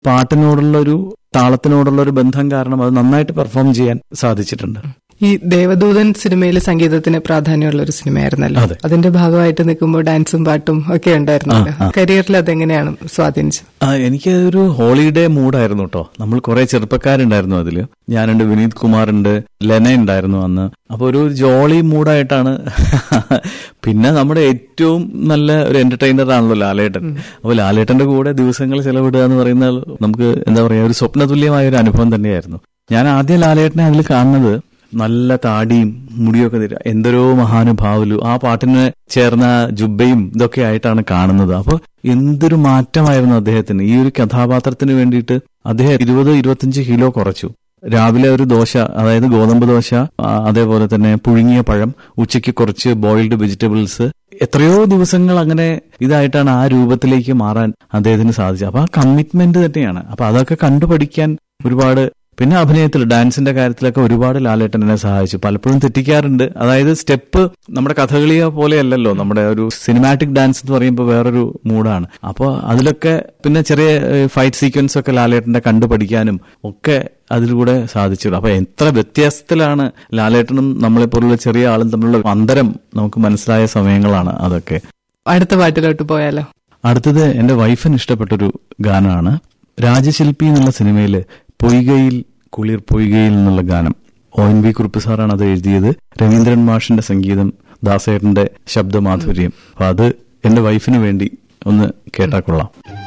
പാട്ടിനോടുള്ള ഒരു താളത്തിനോടുള്ള ഒരു ബന്ധം കാരണം അത് നന്നായിട്ട് പെർഫോം ചെയ്യാൻ സാധിച്ചിട്ടുണ്ട് ഈ ദേവദൂതൻ സിനിമയിൽ സംഗീതത്തിന് പ്രാധാന്യമുള്ള ഒരു സിനിമയായിരുന്നല്ലോ അതെ. അതിന്റെ ഭാഗമായിട്ട് നിൽക്കുമ്പോൾ ഡാൻസും പാട്ടും ഒക്കെ ഉണ്ടായിരുന്നല്ലോ കരിയറിൽ അതെങ്ങനെയാണ് സ്വാധീനിച്ചത് ആ, എനിക്ക് ഒരു ഹോളിഡേ മൂഡായിരുന്നു കേട്ടോ നമ്മൾ കുറെ ചെറുപ്പക്കാരുണ്ടായിരുന്നു അതില് ഞാനുണ്ട് വിനീത് കുമാറുണ്ട് ലെന ഉണ്ടായിരുന്നു അന്ന് അപ്പൊ ഒരു ജോളി മൂഡായിട്ടാണ് പിന്നെ നമ്മുടെ ഏറ്റവും നല്ല ഒരു എന്റർടൈനർ ആണല്ലോ ലാലേട്ടൻ അപ്പൊ ലാലേട്ടന്റെ കൂടെ ദിവസങ്ങൾ ചെലവിടുക എന്ന് പറയുന്നത് നമുക്ക് എന്താ പറയാ ഒരു സ്വപ്നതുല്യമായ ഒരു അനുഭവം തന്നെയായിരുന്നു ഞാൻ ആദ്യം ലാലേട്ടനെ അതിൽ കാണുന്നത് നല്ല താടിയും മുടിയൊക്കെ തരിക എന്തൊരോ മഹാനുഭാവലു ആ പാട്ടിന് ചേർന്ന ജുബയും ഇതൊക്കെ ആയിട്ടാണ് കാണുന്നത് അപ്പൊ എന്തൊരു മാറ്റമായിരുന്നു അദ്ദേഹത്തിന് ഈ ഒരു കഥാപാത്രത്തിന് വേണ്ടിയിട്ട് അദ്ദേഹം ഇരുപത് ഇരുപത്തിയഞ്ച് കിലോ കുറച്ചു രാവിലെ ഒരു ദോശ അതായത് ഗോതമ്പ് ദോശ ആ, അതേപോലെ തന്നെ പുഴുങ്ങിയ പഴം ഉച്ചയ്ക്ക് കുറച്ച് ബോയിൽഡ് വെജിറ്റബിൾസ് എത്രയോ ദിവസങ്ങൾ അങ്ങനെ ഇതായിട്ടാണ് ആ രൂപത്തിലേക്ക് മാറാൻ അദ്ദേഹത്തിന് സാധിച്ചത് അപ്പൊ ആ കമ്മിറ്റ്മെന്റ് തന്നെയാണ് അപ്പൊ അതൊക്കെ കണ്ടുപഠിക്കാൻ ഒരുപാട് പിന്നെ അഭിനയത്തിൽ ഡാൻസിന്റെ കാര്യത്തിലൊക്കെ ഒരുപാട് ലാലേട്ടൻ എന്നെ സഹായിച്ചു പലപ്പോഴും തെറ്റിക്കാറുണ്ട് അതായത് സ്റ്റെപ്പ് നമ്മുടെ കഥകളിയെ പോലെയല്ലല്ലോ നമ്മുടെ ഒരു സിനിമാറ്റിക് ഡാൻസ് എന്ന് പറയുമ്പോൾ വേറൊരു മൂഡാണ് അപ്പോൾ അതിലൊക്കെ പിന്നെ ചെറിയ ഫൈറ്റ് സീക്വൻസ് ഒക്കെ ലാലേട്ടന്റെ കണ്ടു പഠിക്കാനും ഒക്കെ അതിലൂടെ സാധിച്ചു അപ്പൊ എത്ര വ്യത്യാസത്തിലാണ് ലാലേട്ടനും നമ്മളെ പോലുള്ള ചെറിയ ആളും തമ്മിലുള്ള അന്തരം നമുക്ക് മനസ്സിലായ സമയങ്ങളാണ് അതൊക്കെ അടുത്ത പാട്ടിലോട്ട് പോയാലോ അടുത്തത് എന്റെ വൈഫിന് ഇഷ്ടപ്പെട്ടൊരു ഗാനമാണ് രാജശില്പി എന്നുള്ള സിനിമയില് പൊയ്കയിൽ കുളിർ പൊയ്കയിൽ എന്നുള്ള ഗാനം ഒ എൻ വി കുറുപ്പ് സാറാണ് അത് എഴുതിയത് രവീന്ദ്രൻ മാഷിന്റെ സംഗീതം ദാസേട്ടന്റെ ശബ്ദമാധുര്യം അപ്പൊ അത് എന്റെ വൈഫിന് വേണ്ടി ഒന്ന് കേട്ടാ കൊള്ളാം